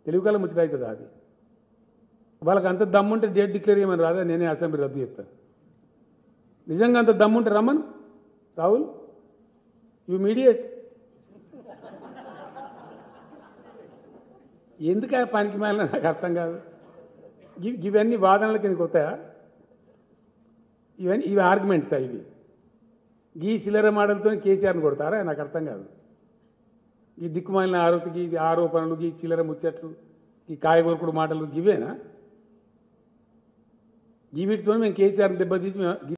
తెలుగుకాల ముచ్చట అవుతుందా అది వాళ్ళకి అంత దమ్ముంటే డేట్ డిక్లేర్ చేయమని రాదా నేనే అసెంబ్లీ రద్దు చేస్తాను నిజంగా అంత దమ్ముంటే రమ్మను రాహుల్ యు మీడియేట్ ఎందుకు ఆ పనికి మేళ నాకు అర్థం కాదు ఇవి- ఇవన్నీ వాదనల కిందకి వస్తాయా ఇవన్నీ ఇవి ఆర్గ్యుమెంట్స్ ఇవి ఈ చిల్లర మాటలతో కేసీఆర్ని కొడతారా నాకు అర్థం కాదు ఈ దిక్కుమాలిన ఆరోపణకి ఈ ఆరోపణలు ఈ చిల్లర ముచ్చట్లు ఈ కాయగూరకుడు మాటలు ఇవేనా ఈ వీటితో మేము కేసీఆర్ని దెబ్బతీసి మేము